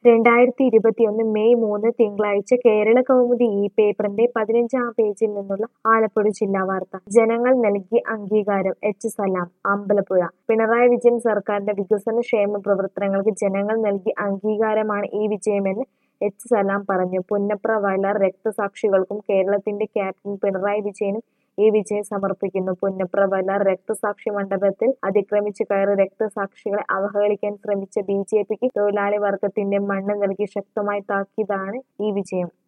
രണ്ടായിരത്തി ഇരുപത്തിയൊന്ന് മെയ് മൂന്ന് തിങ്കളാഴ്ച കേരള കൗമുദി ഈ പേപ്പറിന്റെ പതിനഞ്ചാം പേജിൽ നിന്നുള്ള ആലപ്പുഴ ജില്ലാ വാർത്ത ജനങ്ങൾ നൽകിയ അംഗീകാരം എച്ച് സലാം അമ്പലപ്പുഴ പിണറായി വിജയൻ സർക്കാരിന്റെ വികസന ക്ഷേമ പ്രവർത്തനങ്ങൾക്ക് ജനങ്ങൾ നൽകിയ അംഗീകാരമാണ് ഈ വിജയമെന്ന് എച്ച് സലാം പറഞ്ഞു പുന്നപ്ര വയലാർ രക്തസാക്ഷികൾക്കും കേരളത്തിന്റെ ക്യാപ്റ്റൻ പിണറായി വിജയനും ഈ വിജയം സമർപ്പിക്കുന്നു പുന്നപ്ര വയലാർ രക്തസാക്ഷി മണ്ഡപത്തിൽ അതിക്രമിച്ചു കയറി രക്തസാക്ഷികളെ അവഹേളിക്കാൻ ശ്രമിച്ച ബി ജെ പിക്ക് തൊഴിലാളി വർഗത്തിന്റെ മണ്ണ് നൽകി ശക്തമായ താക്കീതാണ് ഈ വിജയം